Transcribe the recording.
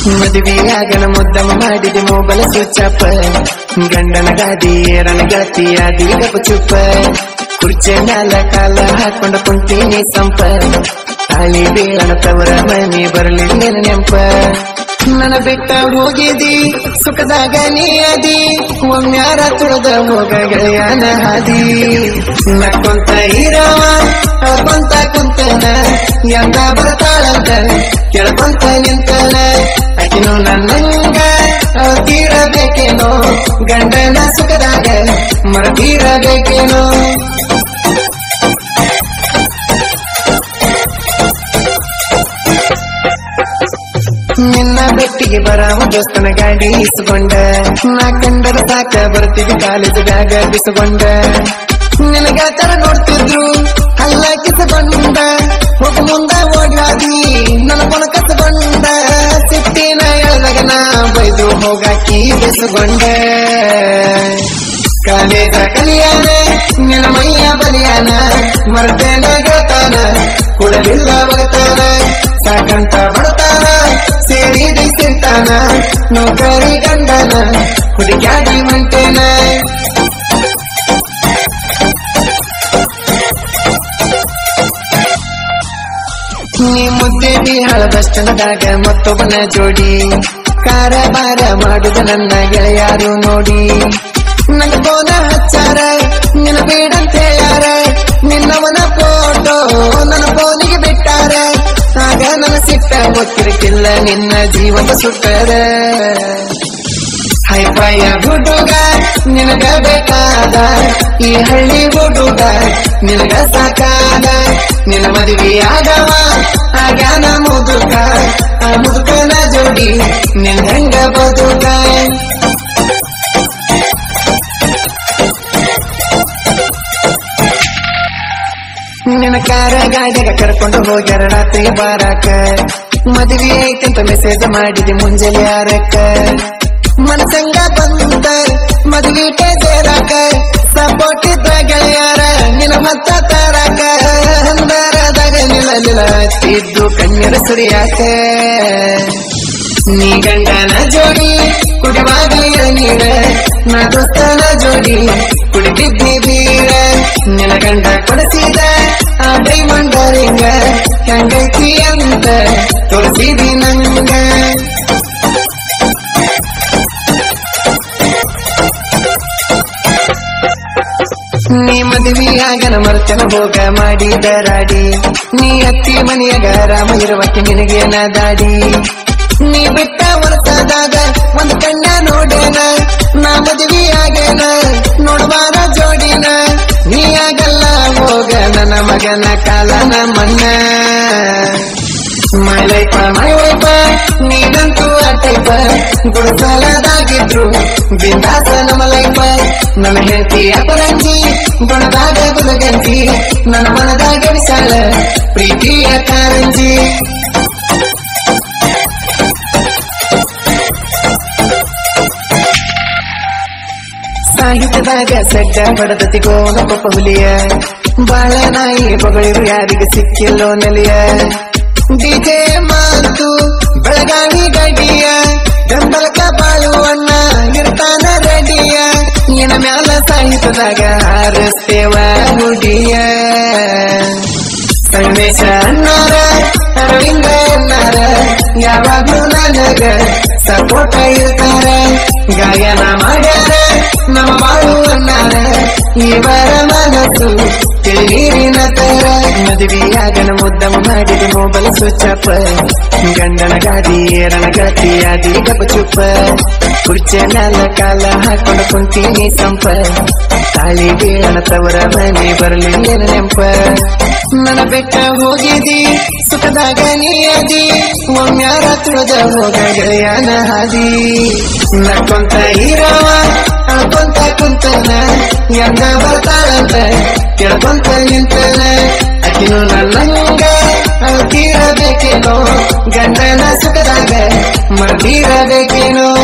ಮದುವೆಯಾಗನ ಮುದ್ದಮ ಮಾಡಿದೆ mobile switch up ಗಂಡನ ಗಾದಿ ಏರನ ಗೆಳತಿ ಆದಿ ಗಪ ಚುಪ್ಪ ಕುರ್ಚೆ ಮ್ಯಾಲ ಕಾಲ ಹಾಕೊಂಡ ಕುಂತೀನಿ ಸಂಪ ತಾಳಿ ಬೀಳನ ತವರ ಮನೆ ಬರಲಿಲ್ಲ ನೆಂಪ ನನ್ನ ಬಿಟ್ಟ ಹೋಗಿದಿ ಸುಖದಾಗ ನೀ ಅದಿ ಒಮ್ಮ್ಯಾರ ತುಳದ ಹೋಗ ಗೆಳೆಯನ ಹಾದಿ ನಕ್ಕೊಂತ ಇರವ ಅಳ್ಕೊಂತ ಕುಂತನ ಎಂದ ಬರ್ತಾಳಂತ ಕೆಳಕೊಂತ ನಿಂತನ ಅಕಿನು ನನ್ನಂಗ ತೀರಬೇಕೇನೋ ಗಂಡನ ಸುಖದಾಗ ಮರತೀರಬೇಕೇನೋ ನಿನ್ನ ಬೆಟ್ಟಿಗೆ ಬರಾವ ದೋಸ್ತನ ಗಾಡಿ ಇಸ್ಕೊಂಡ ನಾ ಕಂಡರ ಸಾಕ ಬರ್ತೀವಿ ಕಾಲೇಜ್ ಬ್ಯಾಗ ಬಿಸ್ಕೊಂಡ ನಿನಗ ತರ ನೋಡ್ತಿದ್ರು ಅಲ್ಲ ಕಿಸಕೊಂಡ ಹೋಗ ಮುಂದ ಓಡಾದಿ ನನ್ನ ಕೊನ ಕಸಕೊಂಡ ಸಿಟ್ಟಿನ ಎಳ್ದಾಗ ನಾ ಬೈದು ಹೋಗಾಕಿ ಬೆಸಗೊಂಡ ಕಾಲೇಜ ಕಲಿಯಾನ ನಿನ್ನ ಮೈಯ ಬಲಿಯಾನ ಮರ್ತೇನ ಗೆಳತಾನ ಕುಡಲಿಲ್ಲ ಬಗತಾನ ಸಾಕಂತ ಬಡತಾನ ಸೇರಿ ಸಿರ್ತಾನ ನೌಕರಿ ಗಂಡನ ಹುಡುಕ್ಯಾಡಿ ಮಂಟೇನ ನೀ ಮುದ್ದೆ ಬಿಹಾಳ ಬಸ್ಟಂಡದಾಗ ಮತ್ತೊಬ್ಬನ ಜೋಡಿ ಕಾರಬಾರ ಮಾಡುದ ನನ್ನ ಗೆಳೆಯಾರು ನೋಡಿ ನನ್ನ ಫೋನ ಹಚ್ಚಾರ ನಿನ್ನ ಬೇಡಂತ ಹೇಳ್ಯಾರ ನಿನ್ನವನ ಫೋಟೋ ನನ್ನ ಫೋನಿಗೆ ಬಿಟ್ಟಾರ ಆಗ ನನ್ನ ಸಿಟ್ಟ ಗೊತ್ತಿರಕ್ಕಿಲ್ಲ ನಿನ್ನ ಜೀವನ ಸುಟ್ಟರ ಹೈಫೈಯ ಹುಡುಗ ನಿನಗ ಬೇಕಾದ ಈ ಹಳ್ಳಿ ಹುಡುಗ ನಿನಗ ಸಾಕಾದ ನಿನ್ನ ಮದುವೆ ಆಗವ ಆಗ್ಯಾನ ಮುದುಕ ಆ ಮುದುಕನ ಜೋಡಿ ನಿನ್ ಹೆಂಗ ಬದುಕ ನಿನ್ನ ಕಾರ ಗಾಡಿಗ ಕರ್ಕೊಂಡು ಹೋಗ್ಯಾರ ರಾತ್ರಿ ಬಾರಾಕ ಮದುವೆ ಐತಂತ ಮೆಸೇಜ್ ಮಾಡಿದಿ ಮುಂಜಾನೆ ಆರಕ್ಕ ಮನಸಂಗ ಬಂದ ಮದುವೆ ಸೇರಾಕ ಸಪೋರ್ಟ್ ಇದ್ದ ಗೆಳೆಯಾರ ನಿನ್ನ ಮತ್ತ ತಾರಾಕ ಹಂದರದಾಗ ನಿಲ ನಿಲ ಇದ್ದು ಕಣ್ಣೀರ ಸುರಿಯಾಕ ನೀ ಗಂಡನ ಜೋಡಿ ಕುಡಿವಾಗ ನೀರ ನಾ ದೋಸ್ತನ ಜೋಡಿ ಕುಡಿದಿದ್ದಿ ಬೀರ ನಿನ್ನ ಗಂಡ ಕೊಡಿಸಿದ ಆ ಡೈಮಂಡ್ ರಿಂಗ ಹೆಂಗೈತಿ ಅಂತ ತೋರಿಸಿದಿ ನಂಗ ನೀ ಮದುವೆಯಾಗನ ಮರ್ತನ ಭೋಗ ಮಾಡಿದ ರಾಡಿ ನೀ ಅತ್ತಿ ಮನೆಯಾಗ ರಾಮ ಇರುವಕ್ಕೆ ನಿನಗೇನ ದಾಡಿ ನೀ ಬಿಟ್ಟ ವರ್ಷದಾಗ ಒಂದು ಕಣ್ಣ ನೋಡೇನ ನಾ ಮದುವೆಯಾಗೇನ ನೋಡುವಾರ ಜೋಡಿನ ನೀ ಆಗಲ್ಲ ಹೋಗ ನನ್ನ ಮಗನ ಕಾಲನ ಮನ್ನ ಮೈ ಲೈಫ ಮೈ ವೈಫ ನೀನಂತೂ ಅಟೈಪ ಗುಣಸಾಲದಾಗಿದ್ರು ಬಿಂದಾಸ ನಮ್ಮ ಲೈಫ ನನ್ನ ಹೆಂಡತಿ ಅಪರಂಜಿ ಗುಣದಾಗ ಗುಲಗಂಜಿ ನನ್ನ ಮನದಾಗ ವಿಶಾಲ ಪ್ರೀತಿಯ ಕಾರಂಜಿ ಸಾಹಿತ್ಯದಾಗ ಸಡ್ಡ ಬಡದತಿ ಗೋನ ಕೊಪ್ಪ ಹುಲಿಯ ಬಾಳ ನಾಯಿ ಬಗಳಿರು ಯಾರಿಗೆ ಸಿಕ್ಕಿಲ್ಲೋ ನೆಲೆಯ ಡಿಜೆ ಮಾತು ಬೆಳಗಾವಿ ಗಡಿಯ ಗಂಬಲಕ ಬಾಳುವಣ್ಣ ಇರ್ತಾನ ರೆಡಿಯ ನಿನ್ನ ಮ್ಯಾಲ ಸಾಹಿತ್ಯದಾಗ ಹಾರಿಸ್ತೇವ ಹುಡಿಯ ಸಂದೇಶ ಅನ್ನಾರ ಅರವಿಂದ ಅನ್ನಾರ ಯಾವಾಗ್ಲೂ ನನಗ ಸಪೋರ್ಟ್ ಇರ್ತಾರ ಗಾಯನ ಮಾಡ್ಯಾರ ನಮ್ಮ ಬಾಳು ಅನ್ನಾರ ಇವರ ಮನಸ್ಸು ತಿಳಿನೀರಿನ ತರ ಮದುವೆಯಾಗನ ಮುದ್ದಮ ಮಾಡಿದ ಮೊಬೈಲ್ ಸ್ವಿಚ್ ಅಪ್ ಗಂಡನ ಗಾದಿ ಏರನ ಗೆಳತಿ ಆದಿ ಗಪ ಚುಪ್ಪ ಕುರ್ಚೆ ಮ್ಯಾಲ ಕಾಲ ಹಾಕೊಂಡು ಕುಂತೀನಿ ಸಂಪ ತಾಳಿ ಬೀಳನ ತವರ ಮನೆ ಬರಲಿಲ್ಲ ನೆಂಪ ನನ್ನ ಬೆಟ್ಟ ಹೋಗಿದಿ ಸುಖದಾಗ ನೀ ಅದಿ ಒಮ್ಮ್ಯಾರ ತುಳದ ಹೋಗ ಗೆಳೆಯನ ಹಾದಿ ನಕ್ಕೊಂತ ಇರವ ಅಳ್ಕೊಂತ ಕುಂತನ ಎಂದ ಬರ್ತಾಳಂತ ಕೆಳಕೊಂತ ನಿಂತನ ಅಕಿನು ನನ್ನಂಗ ಅಳ್ತೀರಬೇಕೇನೋ ಗಂಡನ ಸುಖದಾಗ ಮರ್ತೀರಬೇಕೇನೋ